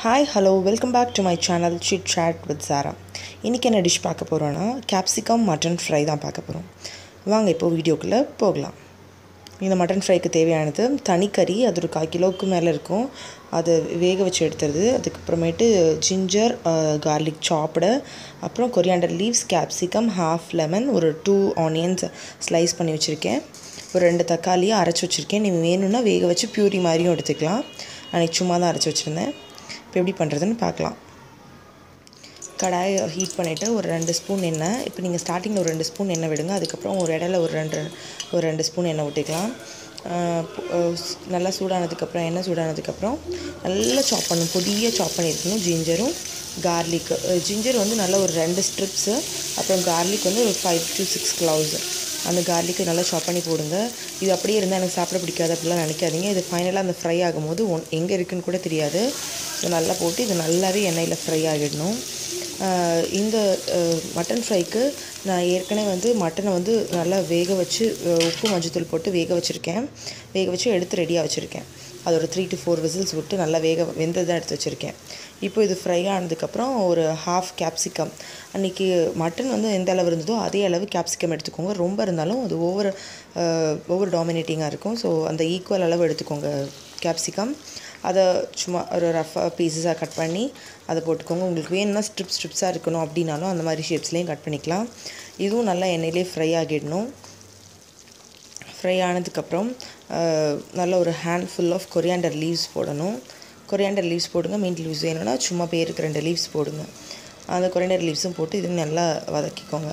hi hello welcome back to my channel chit chat with Sara இன்றைக்கி என்ன dish பார்க்க போகிறோன்னா கேப்சிகம் மட்டன் ஃப்ரை தான் பார்க்க போகிறோம் வாங்க இப்போ வீடியோக்குள்ளே போகலாம் இந்த மட்டன் ஃப்ரைக்கு தேவையானது தனிக்கறி அது ஒரு கால் கிலோவுக்கு மேலே இருக்கும் அதை வேக வச்சு எடுத்துறது அதுக்கப்புறமேட்டு ஜிஞ்சர் கார்லிக் சாப்பிடு அப்புறம் coriander leaves capsicum half lemon ஒரு டூ ஆனியன்ஸ் ஸ்லைஸ் பண்ணி வச்சுருக்கேன் ஒரு ரெண்டு தக்காளியை அரைச்சி வச்சுருக்கேன் நீங்கள் வேணும்னா வேக வச்சு பியூரி மாதிரியும் எடுத்துக்கலாம் அன்றைக்கி சும்மா தான் அரைச்சி வச்சுருந்தேன் இப்போ எப்படி பண்ணுறதுன்னு பார்க்கலாம் கடாயை ஹீட் பண்ணிவிட்டு ஒரு ரெண்டு ஸ்பூன் எண்ணெய் இப்போ நீங்கள் ஸ்டார்டிங்கில் ஒரு ரெண்டு ஸ்பூன் எண்ணெய் விடுங்க அதுக்கப்புறம் ஒரு இடையில ஒரு ரெண்டு ஒரு ரெண்டு ஸ்பூன் எண்ணெய் விட்டுக்கலாம் ஆஹ் பு- ஆஹ் ஸ்- நல்லா சூடானதுக்கப்புறம் எண்ணெய் சூடானதுக்கப்புறம் நல்லா சாப் பண்ணணும் பொடியாக சாப் பண்ணியிருக்கணும் ஜிஞ்சரும் கார்லிக்கு ஜிஞ்சர் வந்து நல்லா ஒரு ரெண்டு ஸ்ட்ரிப்ஸு அப்புறம் கார்லிக் வந்து ஒரு ஃபைவ் டு சிக்ஸ் க்ளவுஸ் அந்த கார்லிக்கு நல்லா சாப் பண்ணி போடுங்க இது அப்படியே இருந்தால் எனக்கு சாப்பிட பிடிக்காது அப்படிலாம் நினைக்காதீங்க இது ஃபைனலாக அந்த ஃப்ரை ஆகும்போது ஒன் எங்கே இருக்குன்னு கூட தெரியாது இது நல்லா போட்டு இது நல்லாவே எண்ணெயில் ஃப்ரை ஆகிடணும் ஆஹ் இந்த மட்டன் ஃப்ரைக்கு நான் ஏற்கனவே வந்து மட்டனை வந்து நல்லா வேக வச்சு அஹ் உப்பு மஞ்சத்தூள் போட்டு வேக வச்சுருக்கேன் வேக வச்சு எடுத்து ரெடியாக வச்சுருக்கேன் அது ஒரு த்ரீ டு ஃபோர் விசில்ஸ் விட்டு நல்லா வேக வெந்ததாக எடுத்து வச்சுருக்கேன் இப்போ இது ஃப்ரை ஆனதுக்கப்புறம் ஒரு ஹாஃப் கேப்சிகம் அன்றைக்கி மட்டன் வந்து எந்த அளவு இருந்ததோ அதே அளவு கேப்சிகம் எடுத்துக்கோங்க ரொம்ப இருந்தாலும் அது ஓவர் ஓவர் டாமினேட்டிங்காக இருக்கும் ஸோ அந்த ஈக்குவல் அளவு எடுத்துக்கோங்க கேப்சிகம் அதை சும்மா ஒரு ரஃபாக பீசஸாக கட் பண்ணி அதை போட்டுக்கோங்க உங்களுக்கு வேணும்னா ஸ்ட்ரிப் ஸ்ட்ரிப்ஸாக இருக்கணும் அப்படின்னாலும் அந்த மாதிரி ஷேப்ஸ்லேயும் கட் பண்ணிக்கலாம் இதுவும் நல்லா எண்ணெயிலே ஃப்ரை ஆகிடணும் ஃப்ரை ஆனதுக்கப்புறம் அஹ், நல்ல ஒரு handful of coriander leaves போடணும் கொரியாண்டர் லீவ்ஸ் போடுங்க மீன் லீவ்ஸ் வேணும்னா சும்மா பேருக்கு ரெண்டு லீவ்ஸ் போடுங்க அந்த கொரியாண்டர் லீவ்ஸும் போட்டு இது நல்லா வதக்கிக்கோங்க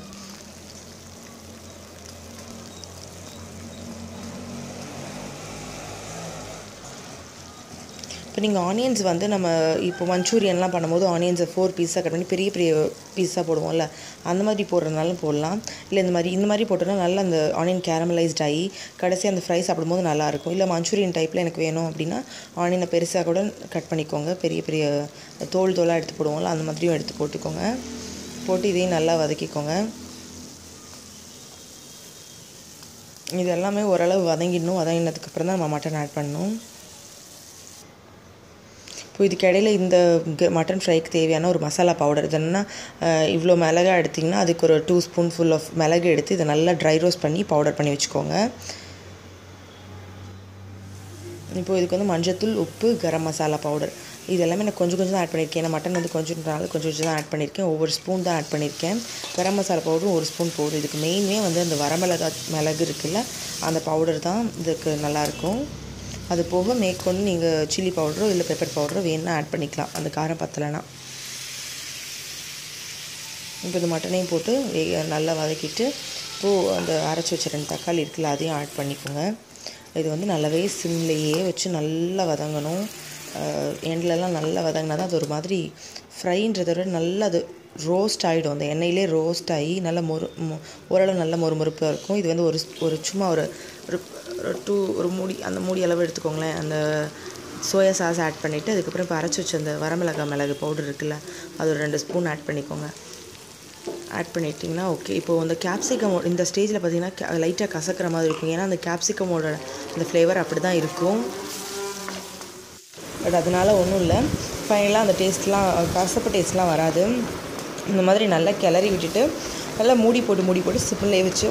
இப்போ நீங்கள் ஆனியன்ஸ் வந்து நம்ம இப்போ மஞ்சூரியன்லாம் பண்ணும்போது ஆனியன்ஸை ஃபோர் பீஸாக கட் பண்ணி பெரிய பெரிய பீஸாக போடுவோம்ல அந்த மாதிரி போடுறதுனாலும் போடலாம் இல்லை இந்த மாதிரி இந்த மாதிரி போட்டோன்னா நல்லா அந்த ஆனியன் கேரமலைஸ்ட் ஆகி கடைசி அந்த ஃப்ரை சாப்பிடும்போது நல்லாயிருக்கும் இல்லை மஞ்சூரியன் டைப்பில் எனக்கு வேணும் அப்படின்னா ஆனியனை பெருசாக கூட கட் பண்ணிக்கோங்க பெரிய பெரிய தோல் தோலாக எடுத்து போடுவோம்ல அந்த மாதிரியும் எடுத்து போட்டுக்கோங்க போட்டு இதையும் நல்லா வதக்கிக்கோங்க இது எல்லாமே ஓரளவு வதங்கிடணும் வதங்கினதுக்கப்புறம் தான் நம்ம மட்டன் ஆட் பண்ணணும் இப்போ இதுக்கு இடையில இந்த க- மட்டன் ஃப்ரைக்கு தேவையான ஒரு மசாலா பவுடர் இது என்னன்னா அஹ், இவ்வளோ மிளகா எடுத்திங்கன்னா அதுக்கு ஒரு டூ ஸ்பூன் ஃபுல் ஆஃப் மிளகு எடுத்து இதை நல்லா ட்ரை ரோஸ்ட் பண்ணி பவுடர் பண்ணி வச்சுக்கோங்க இப்போ இதுக்கு வந்து மஞ்சத்தூள் உப்பு கரம் மசாலா பவுடர் இது எல்லாமே நான் கொஞ்சம் கொஞ்சம் தான் ஆட் பண்ணியிருக்கேன் ஏன்னா மட்டன் வந்து கொஞ்சம்னால கொஞ்சம் கொஞ்சம் தான் ஆட் பண்ணியிருக்கேன் ஒவ்வொரு ஸ்பூன் தான் ஆட் பண்ணியிருக்கேன் கரம் மசாலா பவுடரும் ஒரு ஸ்பூன் போதும் இதுக்கு மெயினே வந்து அந்த வரமிளகா மிளகு இருக்குல்ல அந்த பவுடர் தான் இதுக்கு நல்லாயிருக்கும் அது போக மேற்கொண்டு நீங்கள் சில்லி பவுடரோ இல்லை பெப்பர் பவுடரோ வேணும்னா ஆட் பண்ணிக்கலாம் அந்த காரம் பத்தலைன்னா இப்போ இந்த மட்டனையும் போட்டு வே- நல்லா வதக்கிட்டு இப்போது அந்த அரைச்சி வச்ச ரெண்டு தக்காளி இருக்குல்ல அதையும் ஆட் பண்ணிக்கோங்க இது வந்து நல்லாவே சிம்லேயே வச்சு நல்லா வதங்கணும் எண்ட்லலாம் நல்லா வதங்கினா தான் அது ஒரு மாதிரி ஃப்ரைன்றதை விட நல்லா அது ரோஸ்ட் ஆகிடும் அந்த எண்ணெயிலே ரோஸ்ட் ஆகி நல்லா மொறு மொ- ஓரளவு நல்ல மொறுமொறுப்பாக இருக்கும் இது வந்து ஒரு ஸ்- ஒரு சும்மா ஒரு ஒரு ஒரு டூ ஒரு மூடி அந்த மூடி அளவு எடுத்துக்கோங்களேன் அந்த சோயா சாஸ் ஆட் பண்ணிவிட்டு அதுக்கப்புறம் இப்போ அரைச்சி வச்ச அந்த வரமிளகா மிளகு பவுடர் இருக்குல்ல அது ஒரு ரெண்டு ஸ்பூன் ஆட் பண்ணிக்கோங்க ஆட் பண்ணிட்டிங்கன்னா ஓகே இப்போ அந்த கேப்சிகம் இந்த ஸ்டேஜில் பார்த்தீங்கன்னா லைட்டாக கசக்கிற மாதிரி இருக்கும் ஏன்னா அந்த கேப்சிகமோட அந்த ஃப்ளேவர் அப்படி தான் இருக்கும் பட் அதனால ஒன்றும் இல்லை ஃபைனலாக அந்த டேஸ்ட்லாம் கசப்பு டேஸ்ட்லாம் வராது இந்த மாதிரி நல்லா கிளறி விட்டுட்டு நல்லா மூடி போட்டு மூடி போட்டு சிம்லேயே வச்சு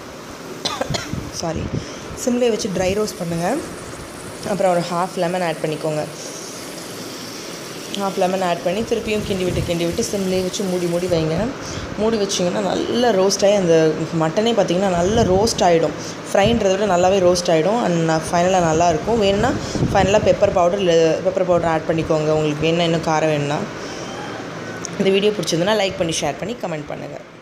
சாரி சிம்லேயே வச்சு ட்ரை ரோஸ்ட் பண்ணுங்கள் அப்புறம் ஒரு ஹாஃப் லெமன் ஆட் பண்ணிக்கோங்க ஹாஃப் லெமன் ஆட் பண்ணி திருப்பியும் கிண்டி விட்டு கிண்டி விட்டு சிம்லேயே வச்சு மூடி மூடி வைங்க மூடி வச்சிங்கன்னா நல்லா ரோஸ்ட் ஆகி அந்த மட்டனே பார்த்தீங்கன்னா நல்லா ரோஸ்ட் ஆகிடும் ஃப்ரைன்றதை விட நல்லாவே ரோஸ்ட் ஆகிடும் அண்ட் ஃபைனலாக நல்லாயிருக்கும் வேணும்னா ஃபைனலாக பெப்பர் பவுடர் இல்லை பெப்பர் பவுடர் ஆட் பண்ணிக்கோங்க உங்களுக்கு வேணும்னா இன்னும் காரம் வேணும்னா இந்த வீடியோ பிடிச்சிருந்தனா லைக் பண்ணி ஷேர் பண்ணி கமெண்ட் பண்ணுங்கள்